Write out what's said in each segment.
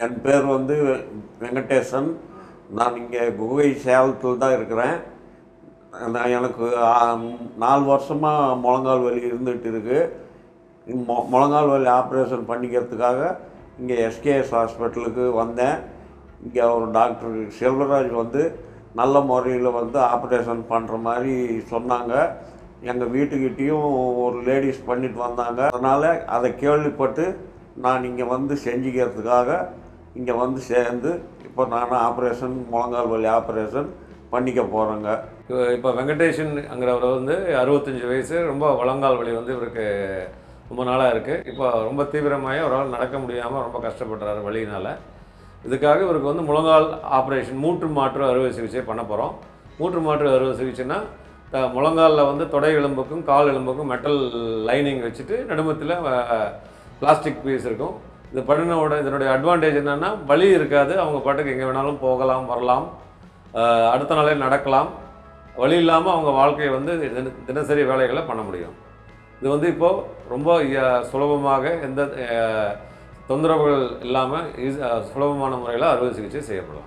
என் பேர் வந்து வெங்கடேசன் நான் இங்கே குகை சேலத்தில் தான் இருக்கிறேன் நான் எனக்கு ஆ, நாலு வருஷமாக முழங்கால் வலி இருந்துகிட்டு இருக்கு மொ முழங்கால் வலி ஆப்ரேஷன் பண்ணிக்கிறதுக்காக இங்கே எஸ்கேஎஸ் ஹாஸ்பிட்டலுக்கு வந்தேன் இங்கே ஒரு டாக்டர் செல்வராஜ் வந்து நல்ல முறையில் வந்து ஆப்ரேஷன் பண்ணுற மாதிரி சொன்னாங்க எங்கள் வீட்டுக்கிட்டேயும் ஒரு லேடிஸ் பண்ணிட்டு வந்தாங்க அதனால் அதை கேள்விப்பட்டு நான் இங்கே வந்து செஞ்சுக்கிறதுக்காக இங்கே வந்து சேர்ந்து இப்போ நான் ஆப்ரேஷன் முழங்கால் வலி ஆப்ரேஷன் பண்ணிக்க போகிறேங்க இப்போ வெங்கடேஷன்ங்கிறவர் வந்து அறுபத்தஞ்சு வயசு ரொம்ப வழங்கால் வலி வந்து இவருக்கு ரொம்ப நாளாக இருக்குது இப்போ ரொம்ப தீவிரமாகி அவரால் நடக்க முடியாமல் ரொம்ப கஷ்டப்படுறாரு வலியினால் இதுக்காக இவருக்கு வந்து முழங்கால் ஆப்ரேஷன் மூட்டு மாற்று அறுவை சிகிச்சை பண்ண போகிறோம் மூட்டு மாற்று அறுவை சிகிச்சைனா த முழங்காலில் வந்து தொடை எலும்புக்கும் கால் எலும்புக்கும் மெட்டல் லைனிங் வச்சுட்டு நடுமத்தில் பிளாஸ்டிக் பீஸ் இருக்கும் இது பண்ணினோட இதனுடைய அட்வான்டேஜ் என்னென்னா வலி இருக்காது அவங்க பாட்டுக்கு எங்கே வேணாலும் போகலாம் வரலாம் அஹ் அடுத்த நாளே நடக்கலாம் வழி இல்லாமல் அவங்க வாழ்க்கையை வந்து தின- தினசரி வேலைகளை பண்ண முடியும் இது வந்து இப்போது ரொம்ப அஹ், சுலபமாக எந்த அஹ், தொந்தரவுகள் இல்லாமல் ஈஸி- அஹ், சுலபமான முறையில் அறுவை சிகிச்சை செய்யப்படலாம்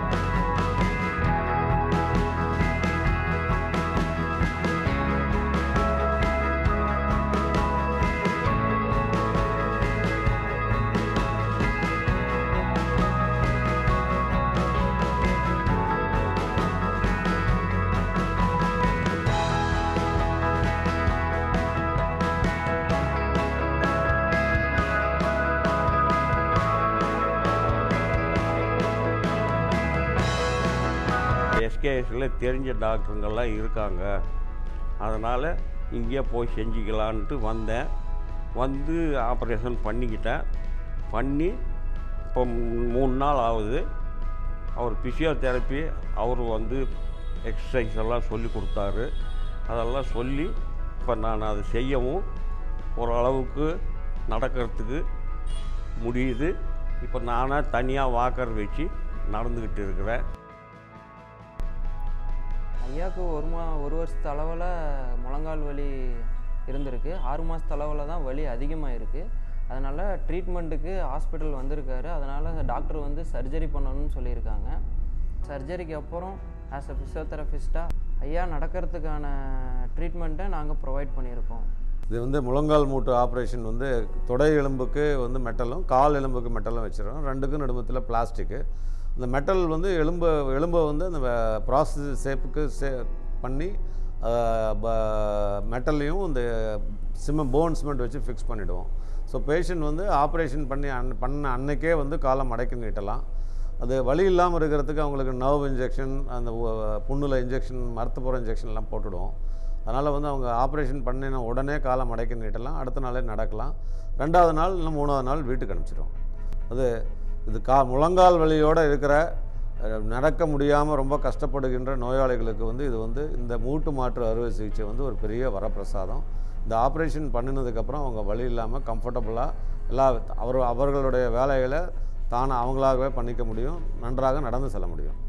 எஸ்கேஎஸில் தெரிஞ்ச டாக்டருங்கெல்லாம் இருக்காங்க அதனால் இங்கேயே போய் செஞ்சுக்கலான்ட்டு வந்தேன் வந்து ஆப்ரேஷன் பண்ணிக்கிட்டேன் பண்ணி இப்போ மூ- மூணு நாள் ஆகுது அவர் ஃபிசியோதெரப்பி அவர் வந்து எக்ஸசைஸ் எல்லாம் சொல்லி கொடுத்தாரு அதெல்லாம் சொல்லி இப்போ நான் அதை செய்யவும் ஓரளவுக்கு நடக்கிறதுக்கு முடியுது இப்போ நானாக தனியாக வாக்கர் வச்சு நடந்துக்கிட்டு இருக்கிறேன் ஐயாவுக்கு ஒரு மா ஒரு வருஷத்து அளவில் முழங்கால் வலி இருந்திருக்கு ஆறு மாதத்து அளவில் தான் வலி அதிகமாக இருக்குது அதனால் ட்ரீட்மெண்ட்டுக்கு ஹாஸ்பிட்டல் வந்திருக்காரு அதனால் டாக்டர் வந்து சர்ஜரி பண்ணணும்னு சொல்லியிருக்காங்க சர்ஜரிக்கு அப்புறம் ஆஸ் அ ஃபிசியோதெரபிஸ்ட்டாக ஐயா நடக்கிறதுக்கான ட்ரீட்மெண்ட்டை நாங்கள் ப்ரொவைட் பண்ணியிருக்கோம் இது வந்து முழங்கால் மூட்டு ஆப்ரேஷன் வந்து தொடை எலும்புக்கு வந்து மெட்டலும் கால் எலும்புக்கு மெட்டலும் வச்சிடறோம் ரெண்டுக்கும் நடுமத்தில் பிளாஸ்டிக்கு இந்த மெட்டல் வந்து எலும்பு எலும்பை வந்து அந்த ப்ராசஸ் ஷேப்புக்கு சே பண்ணி மெட்டல்லையும் இந்த சிமெண்ட் போன் சிமெண்ட் வச்சு ஃபிக்ஸ் பண்ணிவிடுவோம் ஸோ பேஷண்ட் வந்து ஆப்ரேஷன் பண்ணி அன் பண்ண அன்னைக்கே வந்து காலை மடக்கி நீட்டலாம் அது வலி இல்லாமல் இருக்கிறதுக்கு அவங்களுக்கு நர்வ் இன்ஜெக்ஷன் அந்த உ- புண்ணுல இன்ஜெக்ஷன் மரத்துப்புற இன்ஜெக்ஷன்லாம் போட்டுடுவோம் அதனால் வந்து அவங்க ஆப்ரேஷன் பண்ணின உடனே காலை மடக்கி நீட்டலாம் அடுத்த நாளே நடக்கலாம் ரெண்டாவது நாள் இல்லை மூணாவது நாள் வீட்டுக்கு அனுப்பிச்சிடும் அது இது கா முழங்கால் வலியோடு இருக்கிற அஹ், நடக்க முடியாமல் ரொம்ப கஷ்டப்படுகின்ற நோயாளிகளுக்கு வந்து இது வந்து இந்த மூட்டு மாற்று அறுவை சிகிச்சை வந்து ஒரு பெரிய வரப்பிரசாதம் இந்த ஆப்ரேஷன் பண்ணினதுக்கப்புறம் அவங்க வலி இல்லாமல் கம்ஃபர்டபுளாக எல்லா அவர் அவர்களுடைய வேலைகளை தானே அவங்களாகவே பண்ணிக்க முடியும் நன்றாக நடந்து செல்ல முடியும்